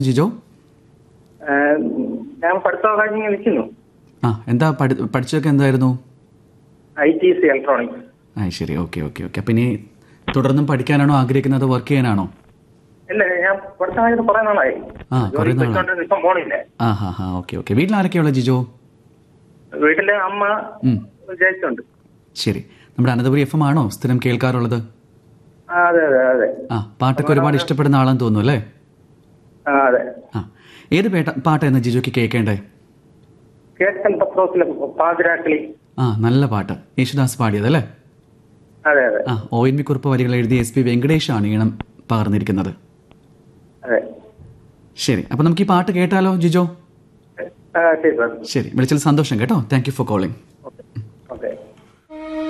ജിജോ ഏഹ് ഞാൻ പഠിത്തം കഴിഞ്ഞ് നിൽക്കുന്നു ആ എന്താ പഠി പഠിച്ചതൊക്കെ എന്തായിരുന്നു ഐ ടി സി ഇലക്ട്രോണിക്സ് ആ ശരി ഓക്കെ ഓക്കെ ഓക്കെ അപ്പം ഇനി തുടർന്നും പഠിക്കാനാണോ ആഗ്രഹിക്കുന്നത് വർക്ക് ചെയ്യാനാണോ ഇല്ല ഞാൻ പഠിത്തം കഴിഞ്ഞിട്ട് കുറെ നാളായി ആ, കുറേ ജോലിക്ക് നാളായി. പോയിക്കൊണ്ടിരുന്നു, ഇപ്പം പോണില്ല ആ ഹാ ഹാ ഓക്കെ ഓക്കെ വീട്ടിൽ ആരൊക്കെയുള്ള ജിജോ വീട്ടില് അമ്മ ഉം. ജയിച്ചുണ്ട് ശരി നമ്മുടെ അനന്തപുരി എഫ് എം ആണോ സ്ഥിരം കേൾക്കാറുള്ളത് ആ അതെ അതെ അതെ ആ പാട്ടൊക്കെ ഒരുപാട് ഇഷ്ടപ്പെടുന്ന ആളാന്ന് തോന്നുന്നു അല്ലേ ആ അതെ ആ ഏത് പേട്ട പാട്ടായിരുന്നു ജിജോക്ക് കേൾക്കേണ്ടേ കേട്ടൻ പത്രോസിലെ പാതിരാക്കളി ആ നല്ല പാട്ട് യേശുദാസ് പാടിയത് അല്ലേ അതെ അതെ ആ ഒ എൻ വി കുറിപ്പ് വരികൾ എഴുതി എസ് പി വെങ്കടേഷാണ് ഈണം പകർന്നിരിക്കുന്നത് അതെ ശരി അപ്പം നമുക്ക് ഈ പാട്ട് കേട്ടാലോ ജിജോ ആ ശരി സാർ ശരി വിളിച്ചതിൽ സന്തോഷം കേട്ടോ താങ്ക് യു ഫോർ കോളിംഗ്